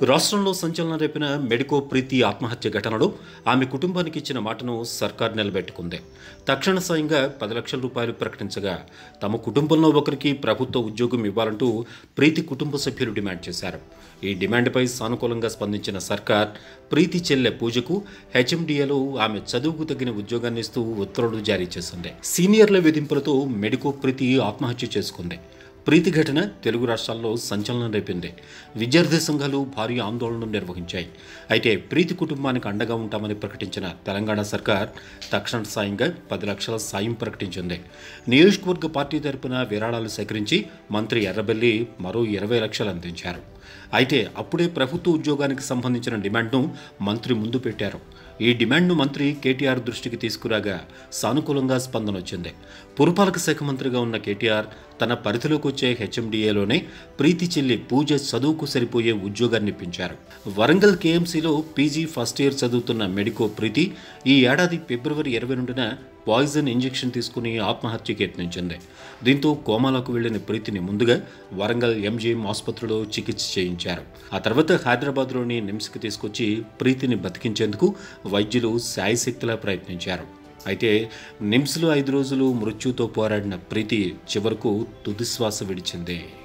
రాష్ట్రంలో సంచలనం రేపిన మెడికో ప్రీతి ఆత్మహత్య ఘటనలో ఆమె కుటుంబానికి ఇచ్చిన మాటను సర్కార్ నిలబెట్టుకుంది తక్షణ సాయంగా పది లక్షల రూపాయలు ప్రకటించగా తమ కుటుంబంలో ఒకరికి ప్రభుత్వ ఉద్యోగం ఇవ్వాలంటూ ప్రీతి కుటుంబ సభ్యులు డిమాండ్ చేశారు ఈ డిమాండ్పై సానుకూలంగా స్పందించిన సర్కార్ ప్రీతి చెల్లె పూజకు హెచ్ఎండిఏలో ఆమె చదువుకు తగిన ఉద్యోగాన్ని ఇస్తూ ఉత్తర్వులు జారీ చేసింది సీనియర్ల వేధింపులతో మెడికో ప్రీతి ఆత్మహత్య చేసుకుంది ప్రీతి ఘటన తెలుగు రాష్ట్రాల్లో సంచలనం రేపింది విద్యార్థి సంఘాలు భారీ ఆందోళనలు నిర్వహించాయి అయితే ప్రీతి కుటుంబానికి అండగా ఉంటామని ప్రకటించిన తెలంగాణ సర్కార్ తక్షణ సాయంగా పది లక్షల సాయం ప్రకటించింది నియోజకవర్గ పార్టీ తరపున విరాళాలు సేకరించి మంత్రి ఎర్రబెల్లి మరో ఇరవై లక్షలు అందించారు అయితే అప్పుడే ప్రభుత్వ ఉద్యోగానికి సంబంధించిన డిమాండ్ను మంత్రి ముందు పెట్టారు ఈ డిమాండ్ను మంత్రి కేటీఆర్ దృష్టికి తీసుకురాగా సానుకూలంగా స్పందన వచ్చింది పురపాలక శాఖ మంత్రిగా ఉన్న కేటీఆర్ తన పరిధిలోకి వచ్చే హెచ్ఎండిఏలోనే ప్రీతి చెల్లి పూజ చదువుకు సరిపోయే ఉద్యోగాన్ని ఇప్పించారు వరంగల్ కేఎంసీలో పీజీ ఫస్ట్ ఇయర్ చదువుతున్న మెడికో ప్రీతి ఈ ఏడాది ఫిబ్రవరి ఇరవై రెండున పాయిజన్ ఇంజెక్షన్ తీసుకుని ఆత్మహత్యకి యత్నించింది దీంతో కోమాలకు వెళ్లిన ప్రీతిని ముందుగా వరంగల్ ఎంజీఎం ఆసుపత్రిలో చికిత్స చేయించారు ఆ తర్వాత హైదరాబాద్లోని నిమ్స్కి తీసుకొచ్చి ప్రీతిని బతికించేందుకు వైద్యులు శాయశక్తిలా ప్రయత్నించారు అయితే నిమ్స్లో ఐదు రోజులు మృత్యుతో పోరాడిన ప్రీతి చివరకు తుదిశ్వాస విడిచింది